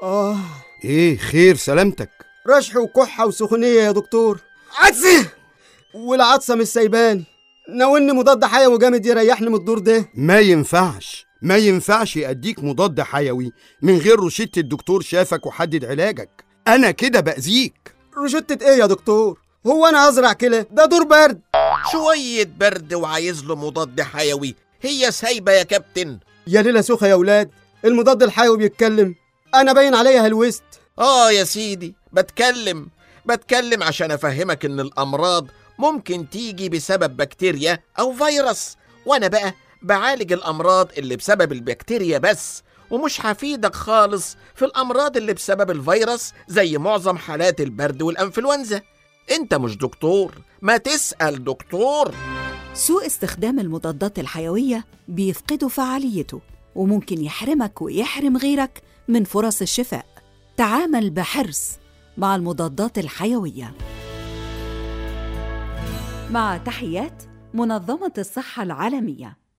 آه ايه خير سلامتك رشح وكحة وسخونية يا دكتور عدسة والعطسة مش سايباني ناولني مضاد حيوي جامد يريحني من الدور ده ما ينفعش ما ينفعش اديك مضاد حيوي من غير روشتة الدكتور شافك وحدد علاجك انا كده باذيك روشتة ايه يا دكتور هو انا ازرع كلى ده دور برد شوية برد وعايز له مضاد حيوي هي سايبة يا كابتن يا ليلة سوخة يا ولاد المضاد الحيوي بيتكلم انا باين عليا هلوست آه يا سيدي بتكلم بتكلم عشان أفهمك إن الأمراض ممكن تيجي بسبب بكتيريا أو فيروس وأنا بقى بعالج الأمراض اللي بسبب البكتيريا بس ومش هفيدك خالص في الأمراض اللي بسبب الفيروس زي معظم حالات البرد والأنفلونزا أنت مش دكتور ما تسأل دكتور سوء استخدام المضادات الحيوية بيفقد فعاليته وممكن يحرمك ويحرم غيرك من فرص الشفاء تعامل بحرص مع المضادات الحيوية مع تحيات منظمة الصحة العالمية